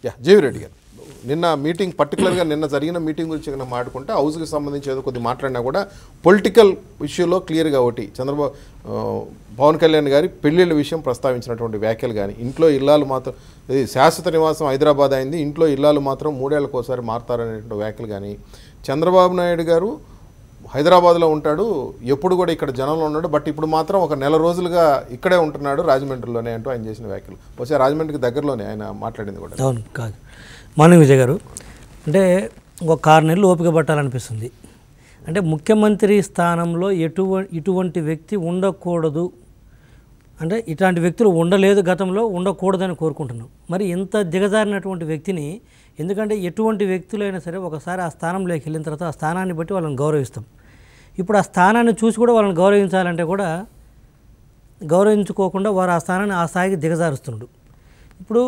Yeah GV Reddy గారు నిన్న meeting పర్టికులర్గా నిన్న జరిగిన మీటింగ్ గురించి కనుక మాట్లాడుకుంటే హౌస్కి సంబంధించి ఏదో కొద్ది మాట్లాడినా కూడా పొలిటికల్ ఇష్యూలో క్లియర్గా ఒకటి చంద్రబాబు ఆ, పవన్ కళ్యాణ్ గారి పెళ్ళిళ్ళ విషయం ప్రస్తావించినటువంటి వ్యాఖ్యలు కానీ ఇంట్లో ఇల్లాలు మాత్రం ఇది శాశ్వత నివాసం హైదరాబాద్ అయింది ఇంట్లో ఇల్లాలు మాత్రం మూడేళ్లకు ఒకసారి మారుతారనేటువంటి వ్యాఖ్యలు కానీ చంద్రబాబు నాయుడు గారు హైదరాబాద్లో ఉంటాడు ఎప్పుడు కూడా ఇక్కడ జనంలో ఉన్నాడు బట్ ఇప్పుడు మాత్రం ఒక నెల రోజులుగా ఇక్కడే ఉంటున్నాడు రాజమండ్రిలోనే అంటూ ఆయన చేసిన వ్యాఖ్యలు బహుశా రాజమండ్రికి దగ్గరలోనే ఆయన మాట్లాడింది కూడా అవును కాదు మార్నింగ్ విజయ్ గారు అంటే ఒక ఆరు నెలలు ఓపిక పట్టాలనిపిస్తుంది అంటే ముఖ్యమంత్రి స్థానంలో ఎటువ ఇటువంటి వ్యక్తి ఉండకూడదు అంటే ఇట్లాంటి వ్యక్తులు ఉండలేదు గతంలో ఉండకూడదని కోరుకుంటున్నాం మరి ఇంత దిగజారినటువంటి వ్యక్తిని ఎందుకంటే ఎటువంటి వ్యక్తులైనా సరే ఒకసారి ఆ స్థానంలోకి వెళ్ళిన తర్వాత ఆ స్థానాన్ని బట్టి వాళ్ళని గౌరవిస్తాం ఇప్పుడు ఆ స్థానాన్ని చూసి కూడా వాళ్ళని గౌరవించాలంటే కూడా గౌరవించుకోకుండా వారు ఆ స్థానాన్ని ఆ స్థాయికి దిగజారుస్తున్నాడు ఇప్పుడు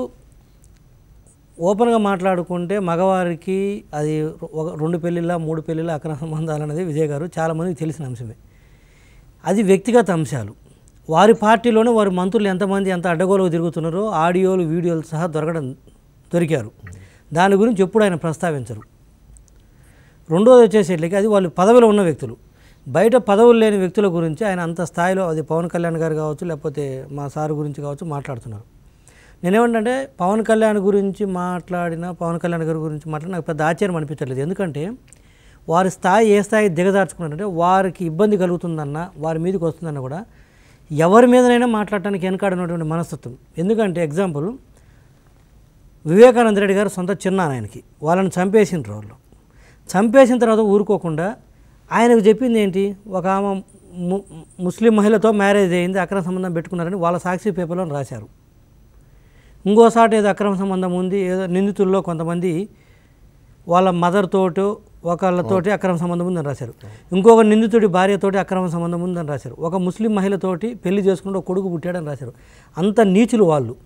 ఓపెన్గా మాట్లాడుకుంటే మగవారికి అది ఒక రెండు పెళ్ళిళ్ళ మూడు పెళ్ళిళ్ళ అక్రమ సంబంధాలు అనేది విజయ్ గారు చాలామందికి తెలిసిన అంశమే అది వ్యక్తిగత అంశాలు వారి పార్టీలోనే వారి మంత్రులు ఎంతమంది ఎంత అడ్డగోలుగా తిరుగుతున్నారో ఆడియోలు వీడియోలు సహా దొరకడం దొరికారు దాని గురించి ఎప్పుడు ఆయన ప్రస్తావించరు రెండోది వచ్చేసేట్లకి అది వాళ్ళు పదవిలో ఉన్న వ్యక్తులు బయట పదవులు లేని వ్యక్తుల గురించి ఆయన అంత స్థాయిలో అది పవన్ కళ్యాణ్ గారు కావచ్చు లేకపోతే మా సార్ గురించి కావచ్చు మాట్లాడుతున్నారు నేనేమంటే పవన్ కళ్యాణ్ గురించి మాట్లాడిన పవన్ కళ్యాణ్ గారి గురించి మాట్లాడిన నాకు పెద్ద ఆశ్చర్యం అనిపించట్లేదు ఎందుకంటే వారి స్థాయి ఏ స్థాయి దిగజార్చుకున్నారంటే వారికి ఇబ్బంది కలుగుతుందన్న వారి మీదకి వస్తుందన్న కూడా ఎవరి మీదనైనా మాట్లాడటానికి వెనకాడినటువంటి మనస్తత్వం ఎందుకంటే ఎగ్జాంపుల్ వివేకానంద రెడ్డి గారు సొంత చిన్నాన్న ఆయనకి వాళ్ళని చంపేసిన వాళ్ళు చంపేసిన తర్వాత ఊరుకోకుండా ఆయనకు చెప్పింది ఏంటి ఒక ఆమె ము ముస్లిం మహిళతో మ్యారేజ్ అయింది అక్రమ సంబంధం పెట్టుకున్నారని వాళ్ళ సాక్షి పేపర్లో రాశారు ఇంకోసారి ఏదో అక్రమ సంబంధం ఉంది ఏదో నిందితుల్లో కొంతమంది వాళ్ళ మదర్ తోటో ఒకళ్ళతోటి అక్రమ సంబంధం ఉందని రాశారు ఇంకొక నిందితుడి భార్యతోటి అక్రమ సంబంధం ఉందని రాశారు ఒక ముస్లిం మహిళతోటి పెళ్లి చేసుకుంటే ఒక కొడుకు పుట్టాడని రాశారు అంత నీచులు వాళ్ళు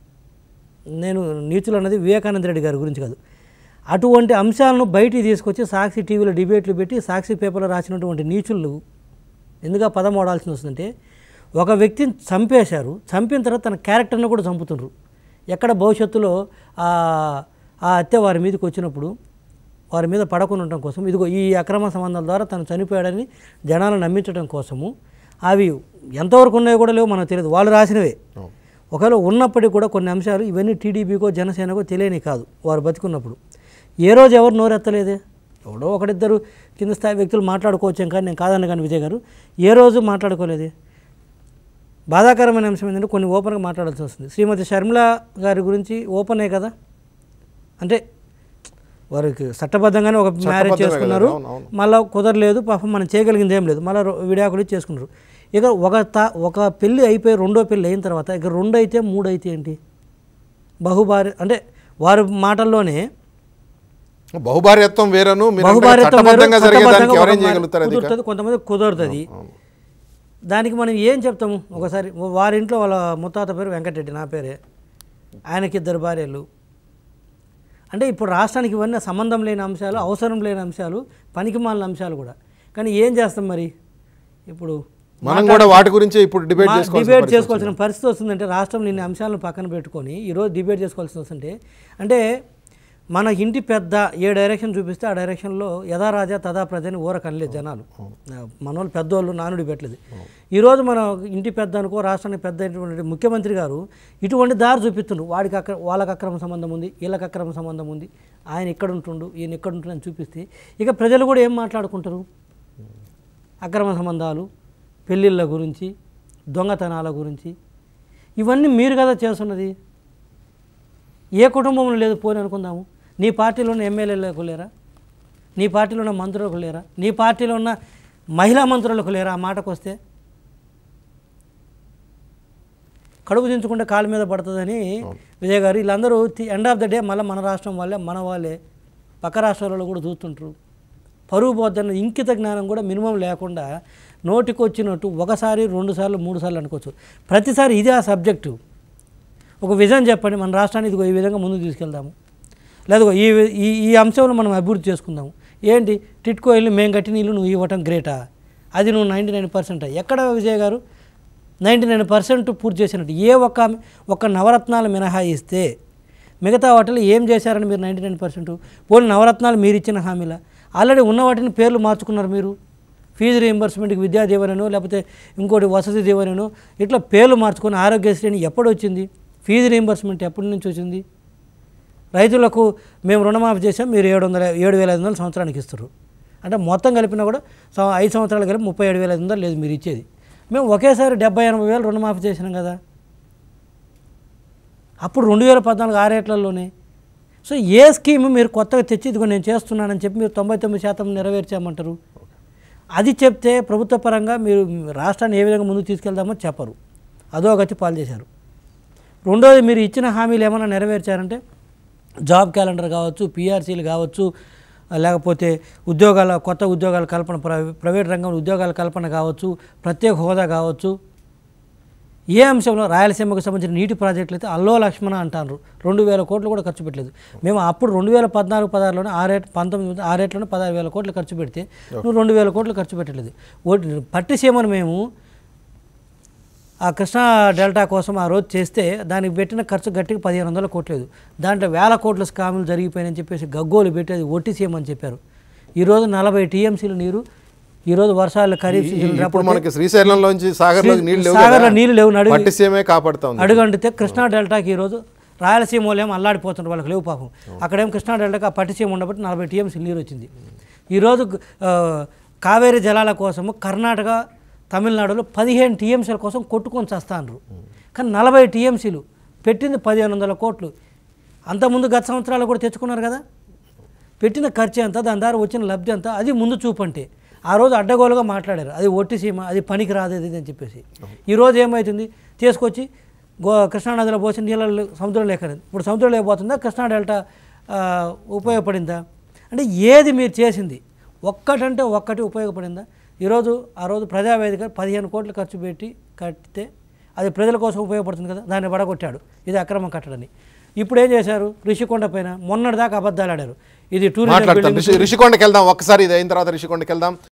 నేను నీచులు అన్నది వివేకానంద రెడ్డి గారి గురించి కాదు అటువంటి అంశాలను బయటికి తీసుకొచ్చి సాక్షి టీవీలో డిబేట్లు పెట్టి సాక్షి పేపర్లో రాసినటువంటి నీచులు ఎందుకు ఆ పదం వాడాల్సి వస్తుందంటే ఒక వ్యక్తిని చంపేశారు చంపిన తర్వాత తన క్యారెక్టర్ని కూడా చంపుతుండ్రు ఎక్కడ భవిష్యత్తులో ఆ ఆ హత్య వారి మీదకి వచ్చినప్పుడు వారి మీద పడకుండా ఉండటం కోసం ఇదిగో ఈ అక్రమ సంబంధాల ద్వారా తను చనిపోయాడని జనాలను నమ్మించడం కోసము అవి ఎంతవరకు ఉన్నాయో కూడా లేవు మనకు తెలియదు వాళ్ళు రాసినవే ఒకవేళ ఉన్నప్పటికీ కూడా కొన్ని అంశాలు ఇవన్నీ టీడీపీకో జనసేనకో తెలియని కాదు వారు బతికున్నప్పుడు ఏ రోజు ఎవరు నోరెత్తలేదే ఎవడో ఒకడిద్దరు కింద స్థాయి వ్యక్తులు మాట్లాడుకోవచ్చాం కానీ నేను కాదన్న కానీ విజయ్ గారు ఏ రోజు మాట్లాడుకోలేదే బాధాకరమైన అంశం ఏంటంటే కొన్ని ఓపెన్గా మాట్లాడాల్సి వస్తుంది శ్రీమతి షర్మిల గారి గురించి ఓపెనే కదా అంటే వారికి చట్టబద్ధంగానే ఒక మ్యారేజ్ చట్టబద్ధమే కదా, చేసుకున్నారు అవును, అవును. మళ్ళీ కుదరలేదు పాపం మనం చేయగలిగింది ఏం లేదు మళ్ళీ విడాకులు ఇచ్చి చేసుకున్నారు ఇక ఒక తా ఒక పెళ్ళి అయిపోయి రెండో పెళ్ళి అయిన తర్వాత ఇక రెండు అయితే మూడు అయితే ఏంటి బహుభార్య అంటే వారి మాటల్లోనే బహుభార్యత్వం వేరను మీరు అంటే బహుభార్యత్వం వేరు, చట్టబద్ధంగా జరిగేదానికి చట్టబద్ధంగా ఎవరేం ఒక చేయగలుగుతారు అది కుదురుతుంది కొంతమంది కుదరతుంది దానికి మనం ఏం చెప్తాము ఒకసారి వారి ఇంట్లో వాళ్ళ ముత్తాత పేరు వెంకటరెడ్డి నా పేరే ఆయనకి ఇద్దరు భార్యలు అంటే ఇప్పుడు రాష్ట్రానికి ఇవన్నీ సంబంధం లేని అంశాలు అవసరం లేని అంశాలు పనికి మాలిన అంశాలు కూడా కానీ ఏం చేస్తాం మరి ఇప్పుడు మనం కూడా వాటి గురించే ఇప్పుడు డిబేట్ మా- చేసుకోవాల్సిన డిబేట్ పరిస్థితి చేసుకోవాల్సిన పరిస్థితి వస్తుందంటే రాష్ట్రం ఇన్ని అంశాలను పక్కన పెట్టుకొని ఈరోజు డిబేట్ చేసుకోవాల్సి వస్తుంటే అంటే మన ఇంటి పెద్ద ఏ డైరెక్షన్ చూపిస్తే ఆ డైరెక్షన్లో యథా రాజా తదా ప్రజని ఊరకనలేదు జనాలు మన వాళ్ళు పెద్దోళ్ళు నానుడి పెట్టలేదు ఈరోజు మన ఇంటి పెద్ద అనుకో రాష్ట్రానికి పెద్ద అయినటువంటి ముఖ్యమంత్రి గారు ఇటువంటి దారి చూపిస్తుండ్రు వాడికి అక్ర వాళ్ళకి అక్రమ సంబంధం ఉంది వీళ్ళకి అక్రమ సంబంధం ఉంది ఆయన ఇక్కడ ఉంటుండు ఈయన ఇక్కడ ఉంటుండు అని చూపిస్తే ఇక ప్రజలు కూడా ఏం మాట్లాడుకుంటారు అక్రమ సంబంధాలు పెళ్ళిళ్ళ గురించి దొంగతనాల గురించి ఇవన్నీ మీరు కదా చేస్తున్నది ఏ కుటుంబంలో లేదు పోని అనుకుందాము నీ పార్టీలో ఉన్న ఎమ్మెల్యేలకు లేరా నీ పార్టీలో ఉన్న మంత్రులకు లేరా నీ పార్టీలో ఉన్న మహిళా మంత్రులకు లేరా ఆ మాటకు వస్తే కడుపు దించుకుంటే కాలు మీద పడుతుందని విజయ్ గారు వీళ్ళందరూ ఎండ్ ఆఫ్ ద డే మళ్ళీ మన రాష్ట్రం వాళ్ళే మన వాళ్ళే పక్క రాష్ట్రాలలో కూడా చూస్తుంటారు పరువు పోద్దన్న ఇంకిత జ్ఞానం కూడా మినిమం లేకుండా నోటికి వచ్చినట్టు ఒకసారి రెండు సార్లు మూడు సార్లు అనుకోవచ్చు ప్రతిసారి ఇదే ఆ సబ్జెక్టు ఒక విజన్ చెప్పండి మన రాష్ట్రాన్ని ఇదిగో ఈ విధంగా ముందుకు తీసుకెళ్దాము లేదా ఈ ఈ ఈ అంశంలో మనం అభివృద్ధి చేసుకుందాము ఏంటి టిట్కో ఇల్లు మేము కట్టిన ఇల్లు నువ్వు ఇవ్వటం గ్రేటా అది నువ్వు నైంటీ నైన్ పర్సెంట్ ఎక్కడ విజయ్ గారు నైంటీ నైన్ పర్సెంట్ పూర్తి చేసినట్టు ఏ ఒక్క ఒక్క నవరత్నాలు మినహాయిస్తే మిగతా వాటిలో ఏం చేశారని మీరు నైంటీ నైన్ పర్సెంట్ పోనీ నవరత్నాలు మీరు ఇచ్చిన హామీలా ఆల్రెడీ ఉన్న వాటిని పేర్లు మార్చుకున్నారు మీరు ఫీజు రీఎంబర్స్మెంట్కి విద్యా దీవెనను లేకపోతే ఇంకోటి వసతి దీవెనను ఇట్లా పేర్లు మార్చుకొని ఆరోగ్యశ్రేణి ఎప్పుడు వచ్చింది ఫీజు రీఎంబర్స్మెంట్ ఎప్పటి నుంచి వచ్చింది రైతులకు మేము రుణమాఫీ చేసాం మీరు ఏడు వందల ఏడు వేల ఐదు వందలు సంవత్సరానికి ఇస్తారు అంటే మొత్తం కలిపినా కూడా సం- ఐదు సంవత్సరాలు కలిపి ముప్పై ఏడు వేల ఐదు వందలు లేదు మీరు ఇచ్చేది మేము ఒకేసారి డెబ్బై ఎనభై వేలు రుణమాఫీ చేసినాం కదా అప్పుడు రెండు వేల పద్నాలుగు ఆ రేట్లలోనే సో ఏ స్కీమ్ మీరు కొత్తగా తెచ్చి ఇదిగో నేను చేస్తున్నానని చెప్పి మీరు తొంభై తొమ్మిది శాతం నెరవేర్చామంటారు అది చెప్తే ప్రభుత్వ పరంగా మీరు రాష్ట్రాన్ని ఏ విధంగా ముందుకు తీసుకెళ్దామో చెప్పరు అదో గతి పాలు చేశారు రెండోది మీరు ఇచ్చిన హామీలు ఏమైనా నెరవేర్చారంటే జాబ్ క్యాలెండర్ కావచ్చు పిఆర్సీలు కావచ్చు లేకపోతే ఉద్యోగాల కొత్త ఉద్యోగాల కల్పన ప్రైవే- ప్రైవేట్ రంగంలో ఉద్యోగాల కల్పన కావచ్చు ప్రత్యేక హోదా కావచ్చు ఏ అంశంలో రాయలసీమకు సంబంధించిన నీటి ప్రాజెక్టులు అయితే అల్లో లక్ష్మణ అంటారు రెండు వేల కోట్లు కూడా ఖర్చు పెట్టలేదు మేము అప్పుడు రెండు వేల పద్నాలుగు పదహారులోనే ఆ రేట్ పంతొమ్మిది ఆ రేట్లోనే పదహారు వేల కోట్లు ఖర్చు పెడితే నువ్వు రెండు వేల కోట్లు ఖర్చు పెట్టలేదు ఓ- పట్టిసీమను మేము ఆ కృష్ణా డెల్టా కోసం ఆ రోజు చేస్తే దానికి పెట్టిన ఖర్చు గట్టిగా పదిహేను వందల కోట్లేదు దాంట్లో వేల కోట్ల స్కాములు జరిగిపోయినాయని చెప్పేసి గగ్గోలు పెట్టి అది ఒట్టి సీమని చెప్పారు ఈరోజు నలభై టీఎంసీలు నీరు ఈరోజు వర్షాలు ఖరీఫ్ సీజన్ ఇప్పుడు రాకపోతే మనకి శ్రీశైలంలోంచి సాగర్లోకి నీళ్ళు లేవు సాగర్లో కదా. నీళ్ళు లేవు నడుగు పట్టిసీమే కాపాడుతా ఉంది అడుగంటితే కృష్ణా డెల్టాకి ఈరోజు రాయలసీమ వాళ్ళు ఏమో అల్లాడిపోతున్నారు వాళ్ళకి లేవు పాపం అక్కడేమో కృష్ణా డెల్టాకి ఆ పట్టిసీమ ఉండబట్టి నలభై టీఎంసీ నీరు వచ్చింది ఈరోజు ఆ, కావేరీ జలాల కోసము కర్ణాటక తమిళనాడులో పదిహేను టీఎంసీల కోసం కొట్టుకొని చేస్తాండ్రు కానీ నలభై టీఎంసీలు పెట్టింది పదిహేను వందల కోట్లు అంతకుముందు గత సంవత్సరాలు కూడా తెచ్చుకున్నారు కదా పెట్టిన ఖర్చు ఎంత దాని ద్వారా వచ్చిన లబ్ధి ఎంత అది ముందు చూపంటే ఆ రోజు అడ్డగోలుగా మాట్లాడారు అది ఒట్టి సీమ అది పనికి రాదు ఇది అని చెప్పేసి ఈరోజు ఏమవుతుంది తీసుకొచ్చి గో కృష్ణానదిలో పోసి నీళ్ళ సముద్రం లేకలేదు ఇప్పుడు సముద్రం లేకపోతుందా కృష్ణా డెల్టా ఆ, ఉపయోగపడిందా అంటే ఏది మీరు చేసింది ఒక్కటంటే ఒక్కటి ఉపయోగపడిందా ఈరోజు ఆ రోజు ప్రజావేదిక పదిహేను కోట్లు ఖర్చు పెట్టి కట్టితే అది ప్రజల కోసం ఉపయోగపడుతుంది కదా దాన్ని పడగొట్టాడు ఇది అక్రమం కట్టడని ఇప్పుడు ఏం చేశారు రిషికొండ పైన మొన్నటిదాకా అబద్ధాలు ఆడారు ఇది టూరిజం మాట్లాడతాం బిల్డింగ్ రిషి రిషికొండకి వెళ్దాం ఒక్కసారి ఇది అయిన తర్వాత రిషికొండకి వెళ్దాం